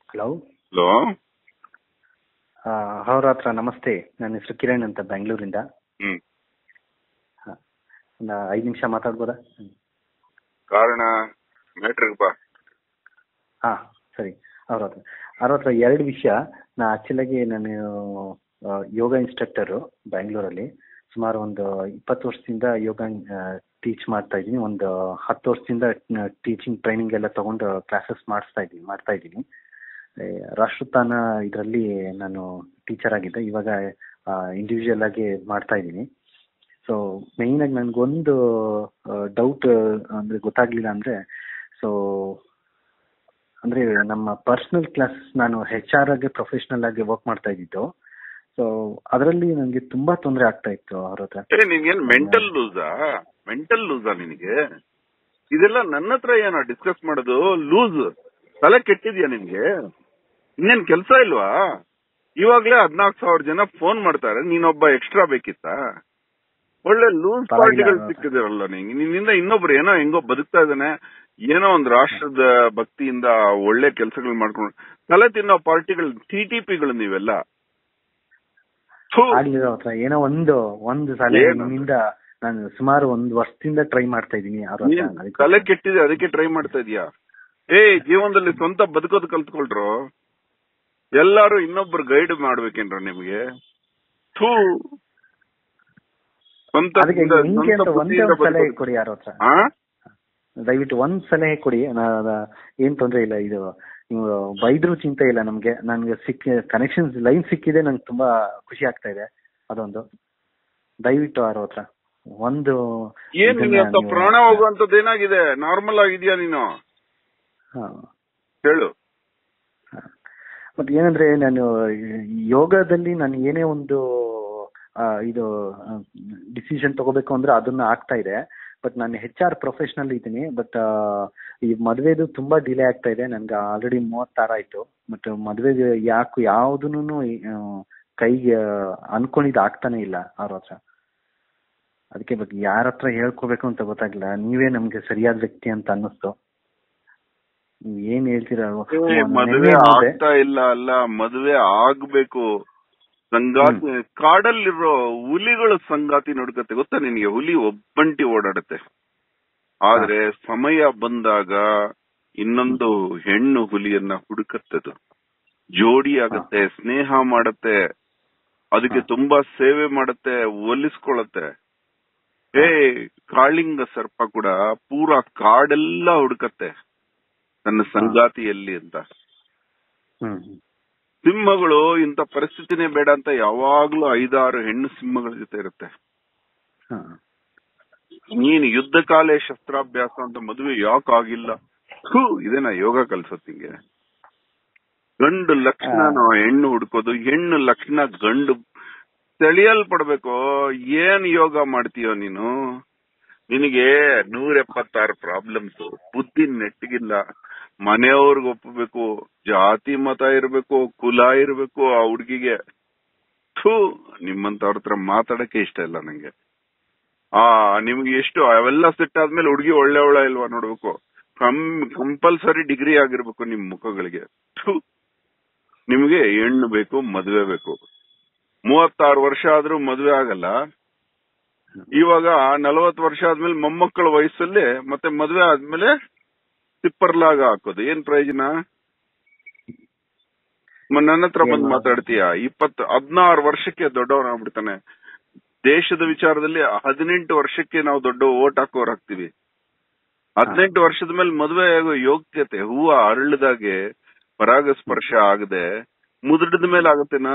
Hello hello ಅಹೋರಾತ್ರ ನಮಸ್ತೆ ನನ್ನ ಹೆಸರು ಕಿರಣ್ ಅಂತ ಬೆಂಗಳೂರಿಂದ ಹ್ಮ್ ಹಾ. ಒಂದು ಐದು ನಿಮಿಷ ಮಾತಾಡ್ಬೋದಾ ಕಾರಣ ಮ್ಯಾಟ್ರಿಗ್ ಬಾ ಹಾ ಸರಿ ಅವ್ರ ಹತ್ರ ಅವ್ರ ಹತ್ರ ಎರಡು ವಿಷಯ ನಾ ಆಕ್ಚುಲಾಗಿ ನಾನು ಆ, ಯೋಗ ಇನ್ಸ್ಟ್ರಕ್ಟರು ಬ್ಯಾಂಗ್ಳೂರಲ್ಲಿ ಸುಮಾರು ಒಂದು ಇಪ್ಪತ್ತು ವರ್ಷದಿಂದ ಯೋಗ ಟೀಚ್ ಮಾಡ್ತಾ ಇದ್ದೀನಿ ಒಂದು ಹತ್ತು ವರ್ಷದಿಂದ ಟೀಚಿಂಗ್ ಟ್ರೈನಿಂಗ್ ಎಲ್ಲ ತಗೊಂಡು ಕ್ಲಾಸಸ್ ಮಾಡಿಸ್ತಾ ಇದ್ದೀನಿ ಮಾಡ್ತಾ ಇದ್ದೀನಿ ಏ, ರಾಷ್ಟ್ರೋತ್ಥಾನ ಇದರಲ್ಲಿ ನಾನು ಟೀಚರ್ ಆಗಿದ್ದೆ ಇವಾಗ ಇಂಡಿವಿಜುವಲ್ ಆಗಿ ಮಾಡ್ತಾ ಇದ್ದೀನಿ ಸೊ ಮೇಯ್ನ್ ಆಗಿ ನನ್ಗೊಂದು ಡೌಟ್ ಅಂದ್ರೆ ಗೊತ್ತಾಗ್ಲಿಲ್ಲ ಅಂದ್ರೆ ಸೊ ಅಂದ್ರೆ ನಮ್ಮ ಪರ್ಸನಲ್ ಕ್ಲಾಸ್ ನಾನು ಹೆಚ್ ಆರ್ ಆಗಿ ಪ್ರೊಫೆಷನಲ್ ಆಗಿ ವರ್ಕ್ ಮಾಡ್ತಾ ಇದ್ದಿದ್ದು ಸೊ ಅದರಲ್ಲಿ ನನಗೆ ತುಂಬಾ ತೊಂದರೆ ಆಗ್ತಾ ಇತ್ತು ಅವ್ರ ಹತ್ರ ಏ ನಿನ್ಗೇನ್ ಮೆಂಟಲ್ ಲೂಸಾ ಮೆಂಟಲ್ ಲೂಸಾ ನಿನಗೆ ಇದೆಲ್ಲ ನನ್ನ ಹತ್ರ ಏನೋ ಡಿಸ್ಕಸ್ ಮಾಡೋದು ಲೂಸ್ ತಲೆ ಕೆಟ್ಟಿದ್ಯಾ ನಿನ್ಗೆ ಇನ್ನೇನ್ ಕೆಲ್ಸ ಇಲ್ವಾ ಇವಾಗ್ಲೇ ಹದ್ನಾಲ್ಕು ಸಾವಿರ ಜನ ಫೋನ್ ಮಾಡ್ತಾರೆ ನೀನೊಬ್ಬ ಎಕ್ಸ್ಟ್ರಾ ಬೇಕಿತ್ತಾ ಒಳ್ಳೆ ಲೂಸ್ ಪರವಾಗಿಲ್ಲ. ಪಾರ್ಟಿಗಳು ಸಿಕ್ಕಿದಿರಲ್ಲ ನಿಂಗೆ ನಿನ್ನಿಂದ ಇನ್ನೊಬ್ರು ಏನೋ ಹೆಂಗೋ ಬದುಕ್ತಾ ಇದ್ದಾನೆ ಏನೋ ಒಂದ್ ರಾಷ್ಟ್ರದ ಭಕ್ತಿಯಿಂದ ಒಳ್ಳೆ ಕೆಲಸಗಳು ಮಾಡ್ಕೊಂಡು ತಲೆ ತಿನ್ನೋ ಪಾರ್ಟಿಗಳು ಟಿ ಟಿ ಪಿಗಳು ನೀವೆಲ್ಲ ಥು. ಆಗ್ಲಿಲ್ಲ ಅವ್ರ ಹತ್ರ ಏನೋ ಒಂದು ಒಂದು ಸಲ ಏನು? ನಿಮ್ಮಿಂದ ನಾನು ಸುಮಾರು ಒಂದು ವರ್ಷದಿಂದ ಟ್ರೈ ಮಾಡ್ತಾ ಇದ್ದೀನಿ ಅವ್ರ ಹತ್ರ ನೀನ್ ಅದಕ್ಕೆ- ತಲೆ ಕೆಟ್ಟಿದೆ ಅದಕ್ಕೆ ಟ್ರೈ ಮಾಡ್ತಾ ಇದೀಯಾ ಏ ಜೀವನದಲ್ಲಿ ಸ್ವಂತ ಬದುಕೋದು ಕಲ್ತ್ಕೊಳ್ರು ಎಲ್ಲಾರು ಇನ್ನೊಬ್ರು ಗೈಡ್ ಮಾಡ್ಬೇಕೇನ್ರ ನಿಮ್ಗೆ ಥೂ ಸ್ವಂತ ಅದಕ್ಕೆ ಸ್ವಂತ ಹಿಂಗೆ ಅಂತ ಒಂದೇ ಬುದ್ಧಿಯಿಂದ ಒಂದು ಸಲಹೆ ಬದುಕೋದು. ಕೊಡಿ ಯಾರ ಹತ್ರ ಆ? ದಯವಿಟ್ಟು ಒಂದ್ ಸಲಹೆ ಕೊಡಿ ನಾ- ನಾ- ಏನ್ ತೊಂದ್ರೆ ಇಲ್ಲ ಇದು ನೀವು ಬೈದ್ರು ಚಿಂತೆ ಇಲ್ಲ ನಮ್ಗೆ ನನ್ಗೆ ಸಿಕ್ಕ ಕನೆಕ್ಷನ್ ಲೈನ್ ಸಿಕ್ಕಿದೆ ನಂಗೆ ತುಂಬಾ ಖುಷಿ ಆಗ್ತಾ ಇದೆ ಅದೊಂದು ದಯವಿಟ್ಟು ಯಾರ ಹತ್ರ ಒಂದು ಏನ್ ಇದನ್ನ ನಿಂಗೆ ಅಂತ ನೀವು- ಪ್ರಾಣ ಹೋಗುವಂತದ್ದು ಏನಾಗಿದೆ ನಾರ್ಮಲ್ ಆಗಿದ್ಯಾ ನೀನು ಹಾ. ಹೇಳು ಹಾ. ಮತ್ತೆ ಏನಂದ್ರೆ ನಾನು ಈ ಯೋಗದಲ್ಲಿ ನಾನು ಏನೇ ಒಂದು ಆ, ಇದು ಡಿಸಿಷನ್ ತಗೋಬೇಕು ಅಂದ್ರೆ ಅದನ್ನ ಆಗ್ತಾ ಇದೆ ಬಟ್ ನಾನು ಹೆಚ್ ಆರ್ ಪ್ರೊಫೆಷನಲ್ ಇದ್ದೀನಿ ಬಟ್ ಈ ಮದ್ವೆದು ತುಂಬಾ ಡಿಲೇ ಆಗ್ತಾ ಇದೆ ನನ್ಗೆ ಆಲ್ರೆಡಿ ಮೂವತ್ತಾರು ಆಯ್ತು ಬಟ್ ಮದ್ವೆಗೆ ಯಾಕೆ ಯಾವ್ದನ್ನು ಕೈಗೆ ಅನ್ಕೊಂಡಿದ್ದು ಆಗ್ತಾನೆ ಇಲ್ಲ ಅವ್ರ ಹತ್ರ ಅದಕ್ಕೆ ಬಟ್ ಯಾರ ಹತ್ರ ಹೇಳ್ಕೋಬೇಕು ಅಂತ ಗೊತ್ತಾಗಿಲ್ಲ ನೀವೇ ನಮ್ಗೆ ಸರಿಯಾದ ವ್ಯಕ್ತಿ ಅಂತ ಅನ್ನಿಸ್ತು ನೀವ್ ಏನ್ ಹೇಳ್ತೀರಾ ಏ, ಮೊನ್ನೆ ಮದುವೆ ನೋಡ್ದೆ. ಆಗ್ತಾ ಇಲ್ಲ ಅಲ್ಲ ಮದುವೆ ಆಗ್ಬೇಕು ಸಂಗಾತಿ ಕಾಡಲ್ಲಿರೋ ಹುಲಿಗಳ ಸಂಗಾತಿ ನೋಡ್ಕತ್ತೆ ಗೊತ್ತಾ ನಿನ್ಗೆ ಹುಲಿ ಒಬ್ಬಂಟಿ ಓಡಾಡುತ್ತೆ ಆದ್ರೆ ಸಮಯ ಬಂದಾಗ ಇನ್ನೊಂದು ಹೆಣ್ಣು ಹುಲಿಯನ್ನ ಹುಡುಕತ್ತದು ಜೋಡಿ ಆಗತ್ತೆ ಸ್ನೇಹ ಮಾಡತ್ತೆ ಅದಕ್ಕೆ ಹಾ. ತುಂಬಾ ಸೇವೆ ಮಾಡತ್ತೆ ಒಲಿಸ್ಕೊಳತ್ತೆ ಏ ಕಾಳಿಂಗ ಸರ್ಪ ಕೂಡ ಪೂರಾ ಕಾಡೆಲ್ಲ ಹುಡುಕತ್ತೆ ತನ್ನ ಸಂಗಾತಿಯಲ್ಲಿ ಅಂತ ಹ್ಮ್ ಹ್ಮ್. ಸಿಂಹಗಳು ಇಂಥ ಪರಿಸ್ಥಿತಿನೇ ಬೇಡ ಅಂತ ಯಾವಾಗ್ಲೂ ಐದಾರು ಹೆಣ್ಣು ಸಿಂಹಗಳ ಜೊತೆ ಇರುತ್ತೆ ಹಾ. ನೀನ್ ಯುದ್ಧ ಕಾಲೇ ಶಸ್ತ್ರಾಭ್ಯಾಸ ಅಂತ ಮದುವೆ ಯಾಕಾಗಿಲ್ಲ ಥೂ ಇದೇನಾ ಯೋಗ ಕಲ್ಸತ್ ನಿಂಗೆ ಗಂಡು ಲಕ್ಷಣ ನಾವು ಹೆಣ್ಣು ಹುಡ್ಕೋದು ಹೆಣ್ಣು ಲಕ್ಷಣ ಗಂಡು ಸೆಳೆಯಲ್ಪಡ್ಬೇಕು ಏನ್ ಯೋಗ ಮಾಡ್ತೀಯೋ ನೀನು ನಿನಗೆ ನೂರ ಎಪ್ಪತ್ತಾರು ಪ್ರಾಬ್ಲಮ್ಸ್ ಬುದ್ಧಿ ನೆಟ್ಟಿಗಿಲ್ಲ ಮನೆಯವ್ರಿಗೆ ಒಪ್ಪಬೇಕು ಜಾತಿ ಮತ ಇರ್ಬೇಕು ಕುಲ ಇರ್ಬೇಕು ಆ ಹುಡ್ಗಿಗೆ ಥೂ ನಿಮ್ಮಂತವ್ರ ಹತ್ರ ಮಾತಾಡಕ್ಕೆ ಇಷ್ಟ ಇಲ್ಲ ನಂಗೆ ಆ ನಿಮ್ಗೆ ಎಷ್ಟು ಅವೆಲ್ಲ ಸೆಟ್ ಆದ್ಮೇಲೆ ಹುಡುಗಿ ಒಳ್ಳೆ ಒಳ್ಳೆ ಇಲ್ವಾ ನೋಡ್ಬೇಕು ಕಂ ಕಂಪಲ್ಸರಿ ಡಿಗ್ರಿ ಆಗಿರ್ಬೇಕು ನಿಮ್ ಮುಖಗಳಿಗೆ ಥೂ ನಿಮ್ಗೆ ಹೆಣ್ಣು ಬೇಕು ಮದುವೆ ಬೇಕು ಮೂವತ್ತಾರು ವರ್ಷ ಆದ್ರೂ ಮದುವೆ ಆಗಲ್ಲ ಇವಾಗ ನಲವತ್ತು ವರ್ಷ ಆದ್ಮೇಲೆ ಮೊಮ್ಮಕ್ಕಳ ವಯಸ್ಸಲ್ಲಿ ಮತ್ತೆ ಮದುವೆ ಆದ್ಮೇಲೆ ತಿಪ್ಪರ್ಲಾಗ ಹಾಕೋದು ಏನ್ ಪ್ರಯೋಜನ ಮ- ನನ್ನ ಹತ್ರ ಬಂದು ಏನು? ಮಾತಾಡ್ತೀಯ ಇಪ್ಪತ್ತು ಹದಿನಾರು ವರ್ಷಕ್ಕೆ ದೊಡ್ಡವನಾಗ್ಬಿಡ್ತಾನೆ ದೇಶದ ವಿಚಾರದಲ್ಲಿ ಹದಿನೆಂಟು ವರ್ಷಕ್ಕೆ ನಾವು ದೊಡ್ಡ ಓಟ್ ಹಾಕೋರ್ ಹಾಕ್ತಿವಿ ಹದಿನೆಂಟು ವರ್ಷದ ಮೇಲೆ ಮದುವೆ ಆಗೋ ಯೋಗ್ಯತೆ ಹೂವ ಅರಳದಾಗೆ ಪರಾಗಸ್ಪರ್ಶ ಆಗದೆ ಮುದುಡಿದ ಮೇಲೆ ಆಗತ್ತೇನಾ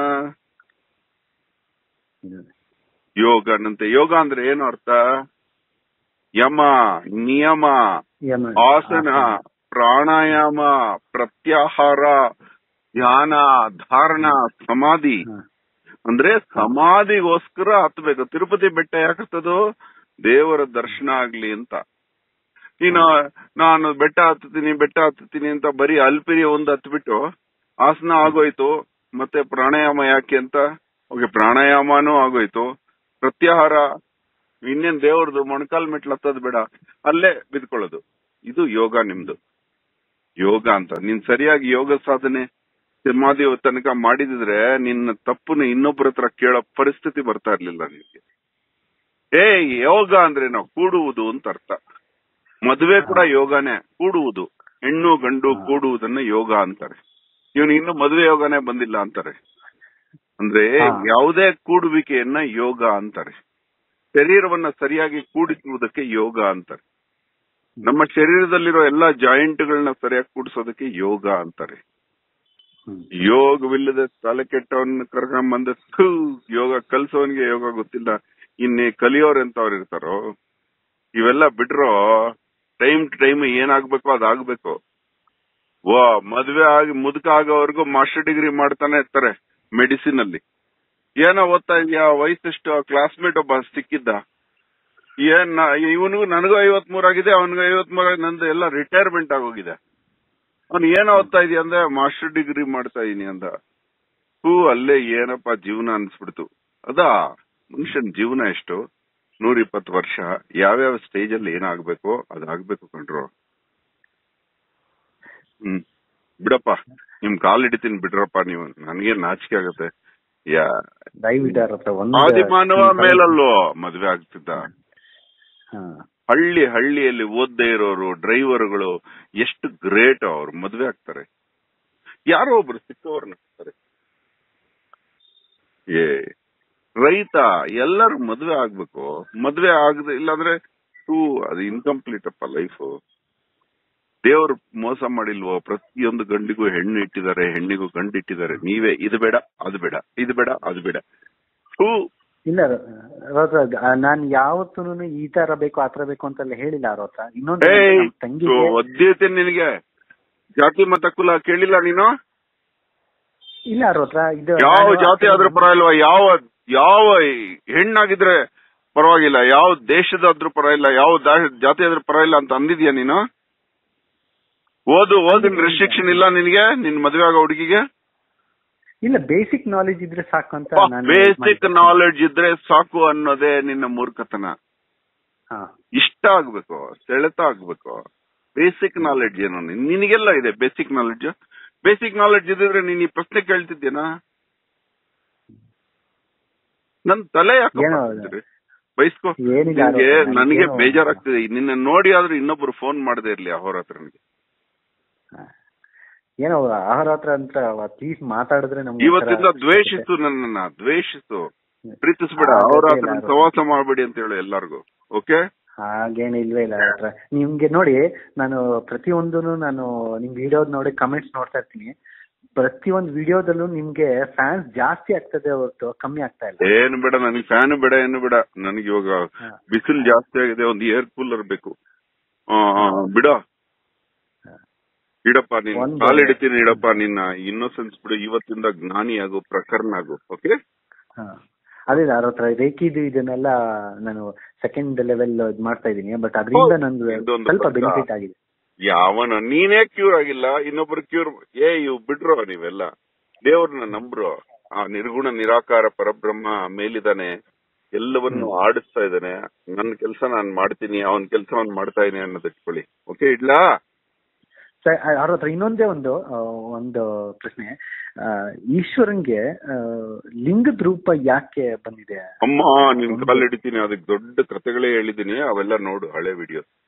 ಇದು. ಯೋಗನಂತೆ ಯೋಗ ಅಂದ್ರೆ ಏನು ಅರ್ಥ ಯಮ ನಿಯಮ ಯಮ- ಆಸನ ಪ್ರಾಣಾಯಾಮ ಪ್ರತ್ಯಾಹಾರ ಧ್ಯಾನ ಧಾರಣ ಸಮಾಧಿ ಹಾ. ಅಂದ್ರೆ ಸಮಾಧಿಗೋಸ್ಕರ ಹತ್ಬೇಕು ತಿರುಪತಿ ಬೆಟ್ಟ ಯಾಕೆ ಹತ್ತದು ದೇವರ ದರ್ಶನ ಆಗ್ಲಿ ಅಂತ ನೀನು ನಾನು ಬೆಟ್ಟ ಹತ್ತೀನಿ ಬೆಟ್ಟ ಹತ್ತೀನಿ ಅಂತ ಬರೀ ಅಲ್ಪಿರಿ ಒಂದು ಹತ್ಬಿಟ್ಟು ಆಸನ ಆಗೋಯ್ತು ಮತ್ತೆ ಪ್ರಾಣಾಯಾಮ ಯಾಕೆ ಅಂತ ಓಕೆ ಪ್ರಾಣಾಯಾಮನೂ ಆಗೋಯ್ತು ಪ್ರತ್ಯಾಹಾರ ಇನ್ನೇನ್ ದೇವ್ರದ್ದು ಮೊಣಕಾಲ್ ಮೆಟ್ಲು ಹತ್ತದ್ ಬೇಡ ಅಲ್ಲೇ ಬಿದ್ಕೊಳ್ಳೋದು ಇದು ಯೋಗ ನಿಮ್ದು ಯೋಗ ಅಂತ ನೀನ್ ಸರಿಯಾಗಿ ಯೋಗ ಸಾಧನೆ ಸಮಾಧಿ ತನಕ ಮಾಡಿದಿದ್ರೆ ನಿನ್ನ ತಪ್ಪನ್ನ ಇನ್ನೊಬ್ಬರ ಹತ್ರ ಕೇಳೋ ಪರಿಸ್ಥಿತಿ ಬರ್ತಾ ಇರ್ಲಿಲ್ಲ ನಿನ್ಗೆ ಏ ಯೋಗ ಅಂದ್ರೆ ನಾವು ಕೂಡುವುದು ಅಂತ ಅರ್ಥ ಮದುವೆ ಕೂಡ ಯೋಗನೇ ಕೂಡುವುದು ಹೆಣ್ಣು ಗಂಡು ಕೂಡುವುದನ್ನ ಯೋಗ ಅಂತಾರೆ ಇವನು ಇನ್ನು ಮದುವೆ ಯೋಗನೇ ಬಂದಿಲ್ಲ ಅಂತಾರೆ ಅಂದ್ರೆ ಹಾ. ಯಾವುದೇ ಕೂಡುವಿಕೆಯನ್ನ ಯೋಗ ಅಂತಾರೆ ಶರೀರವನ್ನ ಸರಿಯಾಗಿ ಕೂಡಿಸುವುದಕ್ಕೆ ಯೋಗ ಅಂತಾರೆ ನಮ್ಮ ಶರೀರದಲ್ಲಿರೋ ಎಲ್ಲಾ ಜಾಯಿಂಟ್ಗಳನ್ನ ಸರಿಯಾಗಿ ಕೂಡಿಸೋದಕ್ಕೆ ಯೋಗ ಅಂತಾರೆ ಹ್ಮ್. ಯೋಗವಿಲ್ಲದೆ ತಲೆ ಕೆಟ್ಟವನ್ನ ಕರ್ಕೊಂಡ್ ಬಂದ ಥು, ಯೋಗ ಕಲ್ಸೋನ್ಗೆ ಯೋಗ ಗೊತ್ತಿಲ್ಲ ಇನ್ನೇ ಕಲಿಯೋರ್ ಎಂತವ್ರು ಇರ್ತಾರೋ ಇವೆಲ್ಲ ಬಿಟ್ರೋ ಟೈಮ್ ಟು ಟೈಮ್ ಏನಾಗ್ಬೇಕೋ ಅದಾಗ್ಬೇಕು ವಾ ಮದ್ವೆ ಆಗಿ ಮುದುಕ ಆಗೋವರೆಗೂ ಮಾಸ್ಟರ್ ಡಿಗ್ರಿ ಮಾಡ್ತಾನೆ ಇರ್ತಾರೆ ಮೆಡಿಸಿನ್ ಅಲ್ಲಿ ಏನೋ ಓದ್ತಾ ಇದೀಯಾ ವಯಸ್ಸೆಷ್ಟು ಕ್ಲಾಸ್ಮೇಟ್ ಒಬ್ಬ ಸಿಕ್ಕಿದ್ದ ಏನ್ ಇವನಿಗೂ ನನಗೂ ಐವತ್ ಆಗಿದೆ ಅವನಿಗೂ ಐವತ್ ಆಗಿದೆ ನಂದು ಎಲ್ಲ ರಿಟೈರ್ಮೆಂಟ್ ಆಗೋಗಿದೆ ಅವ್ನು ಏನೋ ಓದ್ತಾ ಇದೀಯ ಅಂದ್ರೆ ಮಾಸ್ಟರ್ ಡಿಗ್ರಿ ಮಾಡ್ತಾ ಇದೀನಿ ಅಂದ ಹೂ ಅಲ್ಲೇ ಏನಪ್ಪಾ ಜೀವನ ಅನ್ಸ್ಬಿಡ್ತು ಅದಾ ಮನುಷ್ಯನ್ ಜೀವನ ಎಷ್ಟು ನೂರ ಇಪ್ಪತ್ತು ವರ್ಷ ಯಾವ್ಯಾವ ಸ್ಟೇಜ್ ಅಲ್ಲಿ ಏನಾಗ್ಬೇಕು ಅದಾಗ್ಬೇಕು ಕಣ್ರು ಹ್ಮ್ ಬಿಡಪ್ಪ ನಿಮ್ ಕಾಲ್ ಹಿಡಿತೀನಿ ಬಿಡ್ರಪ್ಪ ನೀವು ನನ್ಗೆ ನಾಚಿಕೆ ಆಗತ್ತೆ ಯಾ ದಯವಿಟ್ಟು ಅವ್ರ ಹತ್ರ ಒಂದು ಆದಿಮಾನವ ಮೇಲಲ್ಲೋ ಮದ್ವೆ ಆಗ್ತಿದ್ದ ಹಾ. ಹಳ್ಳಿ ಹಳ್ಳಿಯಲ್ಲಿ ಓದ್ದೇ ಇರೋರು ಡ್ರೈವರ್ಗಳು ಎಷ್ಟು ಗ್ರೇಟ್ ಅವ್ರು ಮದ್ವೆ ಆಗ್ತಾರೆ ಯಾರೋ ಒಬ್ರು ಸಿಕ್ಕವ್ರನ್ನ ಆಗ್ತಾರೆ ಏ ರೈತ ಎಲ್ಲರೂ ಮದ್ವೆ ಆಗ್ಬೇಕು ಮದ್ವೆ ಆಗದೆ ಇಲ್ಲಾಂದ್ರೆ ಟೂ ಅದು ಇನ್ಕಂಪ್ಲೀಟ್ ಅಪ್ಪ ಲೈಫ್ ದೇವ್ರು ಮೋಸ ಮಾಡಿಲ್ವೋ ಪ್ರತಿಯೊಂದು ಗಂಡಿಗೂ ಹೆಣ್ಣು ಇಟ್ಟಿದ್ದಾರೆ ಹೆಣ್ಣಿಗೂ ಗಂಡು ಇಟ್ಟಿದ್ದಾರೆ ನೀವೇ ಇದು ಬೇಡ ಅದು ಬೇಡ ಇದು ಬೇಡ ಅದು ಬೇಡ ಹೂ ಇಲ್ಲ ಅವ್ರ ಹತ್ರ ನಾನ್ ಯಾವತ್ತೂ ಈ ತರ ಬೇಕು ಆ ತರ ಬೇಕು ಅಂತೆಲ್ಲ ಹೇಳಿಲ್ಲ ಅವ್ರ ಹತ್ರ ಇನ್ನೊಂದು ಏಯ್ ನಮ್ ತಂಗಿಗೆ ಒದ್ದೇತೆ ನಿನಗೆ ಜಾತಿ ಮತ ಕುಲ ಕೇಳಿಲ್ಲ ನೀನು ಇಲ್ಲ ಅವ್ರ ಹತ್ರ ಇದು ಯಾವ ನಾನು ಜಾತಿ ಆದ್ರೂ ಪರವಾಗಿಲ್ವಾ ಯಾವ ಯಾವ ಹೆಣ್ಣಾಗಿದ್ರೆ ಪರವಾಗಿಲ್ಲ ಯಾವ ದೇಶದಾದ್ರೂ ಪರವಾಗಿಲ್ಲ ಯಾವ ದಾ- ಜಾತಿ ಆದ್ರೂ ಪರವಾಗಿಲ್ಲ ಅಂತ ಅಂದಿದ್ಯಾ ನೀನು ಓದು ಓದಿನ ರೆಸ್ಟ್ರಿಕ್ಷನ್ ಇಲ್ಲ ನಿನಗೆ ನಿನ್ ಮದ್ವೆ ಆಗೋ ಹುಡುಗಿಗೆ ಇಲ್ಲ ಬೇಸಿಕ್ ನಾಲೆಜ್ ಇದ್ರೆ ಸಾಕು ಅಂತ ನಾನು ಬೇಸಿಕ್ ನಾಲೆಡ್ಜ್ ಇದ್ರೆ ಸಾಕು ಅನ್ನೋದೇ ನಿನ್ನ ಮೂರ್ಖತನ ಹಾ ಇಷ್ಟ ಆಗ್ಬೇಕು ಸೆಳೆತ ಆಗ್ಬೇಕು ಬೇಸಿಕ್ ನಾಲೆಡ್ಜ್ ಏನು ನಿನ್- ನಿನಗೆಲ್ಲ ಇದೆ ಬೇಸಿಕ್ ನಾಲೆಡ್ಜ್ ಬೇಸಿಕ್ ನಾಲೆಡ್ಜ್ ಇದ್ರೆ ನೀನ್ ಈ ಪ್ರಶ್ನೆ ಕೇಳ್ತಿದ್ದೇನಾ ನನ್ ತಲೆ ಯಾಕೆ ಏನೋ ಬೈಸ್ಕೋ ಏನಿಲ್ಲ ನಿನ್ಗೆ ಆರೋಪ, ನನಗೆ ನನಗೆ ಏನೋ- ಬೇಜಾರಾಗ್ತಿದೆ ನಿನ್ನ ನೋಡಿ ಆದ್ರೂ ಇನ್ನೊಬ್ರು ಫೋನ್ ಮಾಡದೇ ಇರ್ಲಿ ಅವ್ರ ಹತ್ರನಿಗೆ ಹಾ. ಏನೋ ಅವ್ರ ಹತ್ರ ಅಂತ ಪ್ಲೀಸ್ ಮಾತಾಡಿದ್ರೆ ನಮ್ಗೆ ಇವತ್ತಿಂದ ಒಂಥರ- ದ್ವೇಷಿಸು ನನ್ನನ್ನ ದ್ವೇಷಿಸು ಪ್ರೀತಿಸ್ಬೇಡ ಆ, ಅವ್ರ ಗೊತ್ತೇ ಹತ್ರ ಇಲ್ಲ, ಸವಾಸ ಮಾಡಬೇಡಿ ಅಂತ ಹೇಳು ಎಲ್ಲಾರ್ಗು ಓಕೆ ಹಾಗೇನು ಇಲ್ವೇ ಇಲ್ಲ ಅವ್ರ ಹತ್ರ ನಿಮ್ಗೆ ನೋಡಿ ನಾನು ಪ್ರತಿಯೊಂದನು ನಾನು ನಿಮ್ ವಿಡಿಯೋದ್ ನೋಡಿ ಕಮೆಂಟ್ಸ್ ನೋಡ್ತಾ ಇರ್ತೀನಿ ಪ್ರತಿಯೊಂದು ವಿಡಿಯೋದಲ್ಲೂ ನಿಮ್ಗೆ ಫ್ಯಾನ್ಸ್ ಜಾಸ್ತಿ ಆಗ್ತದೆ ಹೊರತು ಕಮ್ಮಿ ಆಗ್ತಾ ಇಲ್ಲ ಏನು ಬೇಡ ನನಗೆ ಫ್ಯಾನ್ ಬೇಡ ಏನು ಬೇಡ ನನಗೆ ಇವಾಗ ಹಾ. ಬಿಸಿಲು ಜಾಸ್ತಿ ಆಗಿದೆ ಒಂದು ಏರ್ ಕೂಲರ್ ಬೇಕು ಆ, ಆ, ಬಿಡ ಇಡಪ್ಪ ನೀನ್ ಒಂದು- ಕಾಲ್ ಹಿಡಿತೀನಿ ಇಡಪ್ಪ ನಿನ್ನ ಇನ್ನೋಸೆನ್ಸ್ ಬಿಡು ಇವತ್ತಿಂದ ಜ್ಞಾನಿ ಆಗು ಪ್ರಕರಣ ಆಗು ಓಕೆ ಹಾ. ಅದೇ ಅವ್ರ ಹತ್ರ ರೇಖಿದು ಇದನ್ನೆಲ್ಲ ನಾನು ಸೆಕೆಂಡ್ ಲೆವೆಲ್ ಇದ್ ಮಾಡ್ತಾ ಇದೀನಿ ಬಟ್ ಅದರಿಂದ ಹೌದು. ನನ್ಗೆ ಇದೊಂದು ಸ್ವಲ್ಪ ಪಕ್ಕ. ಬೆನಿಫಿಟ್ ಆಗಿದೆ ಯಾವನ ನೀನೇ ಕ್ಯೂರ್ ಆಗಿಲ್ಲ ಇನ್ನೊಬ್ರು ಕ್ಯೂರ್ ಏ ಇವ್ ಬಿಡ್ರೋ ನೀವೆಲ್ಲ ದೇವ್ರನ್ನ ನಂಬ್ರೋ ಆ ನಿರ್ಗುಣ ನಿರಾಕಾರ ಪರಬ್ರಹ್ಮ ಮೇಲಿದಾನೆ ಎಲ್ಲವನ್ನು ಆಡಿಸ್ತಾ ಇದ್ದಾನೆ ನನ್ನ ಕೆಲಸ ನಾನ್ ಮಾಡ್ತೀನಿ ಅವನ್ ಕೆಲಸ ಅವ್ನ್ ಮಾಡ್ತಾ ಇದೀನಿ ಅನ್ನೋದು ಇಟ್ಕೊಳ್ಳಿ ಓಕೆ ಇಡ್ಲಾ ಸ- ಅವ್ರ ಹತ್ರ ಇನ್ನೊಂದೇ ಒಂದು ಆ, ಒಂದು ಪ್ರಶ್ನೆ ಆ, ಈಶ್ವರನ್ಗೆ ಆ, ಲಿಂಗದ ರೂಪ ಯಾಕೆ ಬಂದಿದೆ ಅಮ್ಮ ನಿನ್ ಕಾಲ್ ಹಿಡಿತೀನಿ ಅದಕ್ಕೆ ದೊಡ್ಡ ಕಥೆಗಳೇ ಹೇಳಿದೀನಿ ಅವೆಲ್ಲ ನೋಡು ಹಳೆ ವಿಡಿಯೋಸ್